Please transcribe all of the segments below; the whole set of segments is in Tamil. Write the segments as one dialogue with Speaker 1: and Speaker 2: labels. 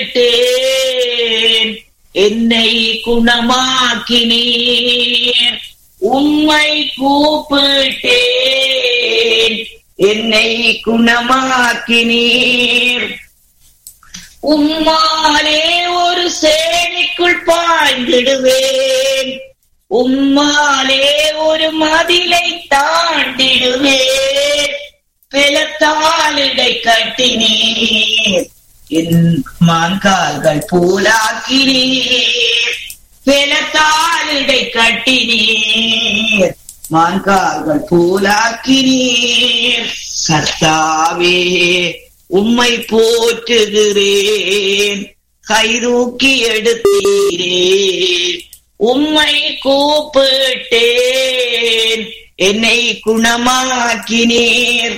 Speaker 1: கூப்பிட்டேன் என்னை குணமாக்கினீர் உம்மை கூப்பிட்டேன் என்னை குணமாக்கினீர் உம்மாலே ஒரு சேனைக்குள் பாய்ந்திடுவேன் உம்மாலே ஒரு மதிலை தாண்டிடுவேன் பிளத்தாளிடை கட்டினீர் என் மான்கால்கள் போலாக்கினீர் பிளத்தாளிடை கட்டினீர் மான்கால்கள் போலாக்கினீர் கர்த்தாவே உம்மை போற்றுகிறேன் கைதூக்கி எடுத்தீரே உம்மை கூப்பிட்டேன் என்னை குணமாக்கினீர்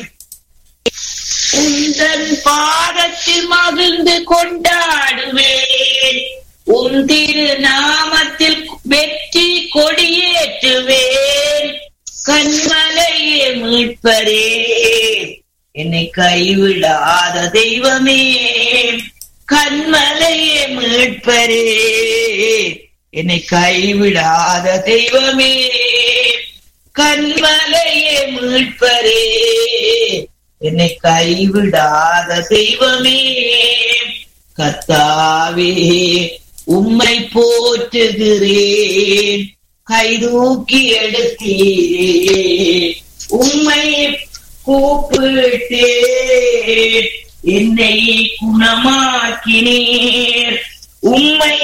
Speaker 1: உந்தன் பாதத்தில் மகிழ்ந்து கொண்டாடுவேன் உன் திரு நாமத்தில் வெற்றி கொடியேற்றுவேன் கண்மலையே மீட்பரே என்னை கைவிடாத தெய்வமே கண்மலையே மீட்பரே என்னை கைவிடாத தெய்வமே கண்மலையே மீட்பரே என்னை கைவிடாத தெய்வமே கத்தாவே உம்மை போற்றுகிறேன் கைதூக்கி எடுத்தீரே உம்மை கூப்பிட்டேன் என்னை குணமாக்கினீர் உம்மை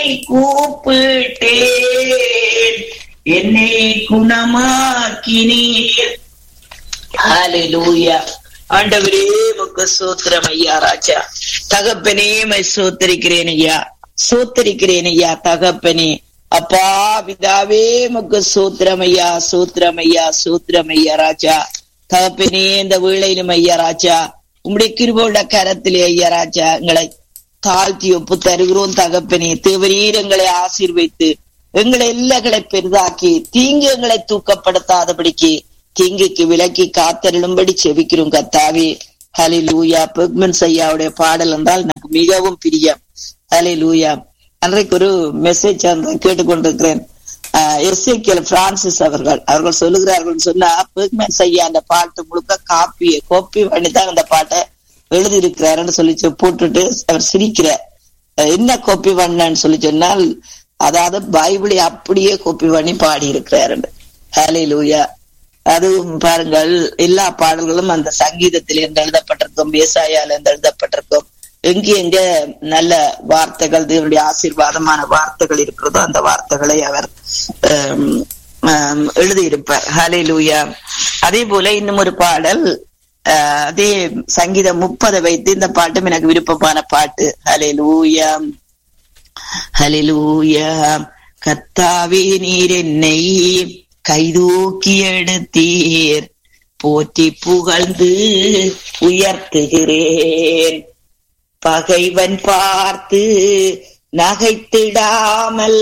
Speaker 1: கூப்பிட்டேன் என்னை குணமாக்கினீர் ஹalleluya ஆண்டவரே உமக்கு சோத்திரம் ஐயா ராஜா தகப்பனே மை சோத்தரிக்கிறேன் ஐயா சோத்தரிக்கிறேன் ஐயா தகப்பனே அப்பா பிதாவே உமக்கு சோத்திரம் ஐயா சோத்திரம் ஐயா சோத்திரம் ஐயா ராஜா தகப்பனே இந்த வேளையிலும் ஐயா ராஜா உம்முடைய கிருபோட கரத்திலே ஐயா ராஜா எங்களை தாழ்த்தி ஒப்பு தருகிறோம் தகப்பனே தேவரீர் எங்களை ஆசீர்வைத்து எங்களை எல்லைகளை பெரிதாக்கி தீங்கு எங்களை தூக்கப்படுத்தாதபடிக்கு தீங்குக்கு விலக்கி காத்தருளும்படி செவிக்கிறோம் கத்தாவே ஹலி லூயா பெக்மன்ஸ் ஐயாவுடைய பாடல் என்றால் எனக்கு மிகவும் பிரியம் ஹலி லூயா அன்றைக்கு ஒரு மெசேஜ் அந்த கேட்டுக்கொண்டிருக்கிறேன் எஸ்ஏக்கியல் பிரான்சிஸ் அவர்கள் அவர்கள் சொல்லுகிறார்கள் சொன்னா பெக்மன்ஸ் ஐயா அந்த பாட்டு முழுக்க காப்பி கோப்பி பண்ணி தான் அந்த பாட்டை எழுதி இருக்கிறாருன்னு சொல்லி போட்டுட்டு அவர் சிரிக்கிறார் என்ன கோப்பி பண்ணன்னு சொல்லி சொன்னால் அதாவது பைபிளை அப்படியே கோப்பி பண்ணி பாடி இருக்கிறாரு ஹலே லூயா அதுவும் பாருங்கள் எல்லா பாடல்களும் அந்த சங்கீதத்தில் இருந்து எழுதப்பட்டிருக்கும் விவசாயால இருந்து எழுதப்பட்டிருக்கும் எங்க எங்க நல்ல வார்த்தைகள் தேவனுடைய ஆசீர்வாதமான வார்த்தைகள் இருக்கிறதோ அந்த வார்த்தைகளை அவர் எழுதியிருப்பார் ஹலே லூயா அதே போல இன்னும் ஒரு பாடல் அதே சங்கீதம் முப்பதை வைத்து இந்த பாட்டும் எனக்கு விருப்பமான பாட்டு ஹலே லூயா ஹலே லூயா கத்தாவே நீர் என்னை கைதூக்கி எடுத்தீர் போற்றி புகழ்ந்து உயர்த்துகிறேன் பகைவன் பார்த்து நகைத்திடாமல்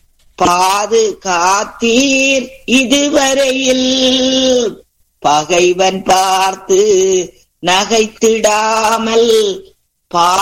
Speaker 1: பாதுகாத்தீர் இதுவரையில் பகைவன் பார்த்து நகைத்திடாமல் பா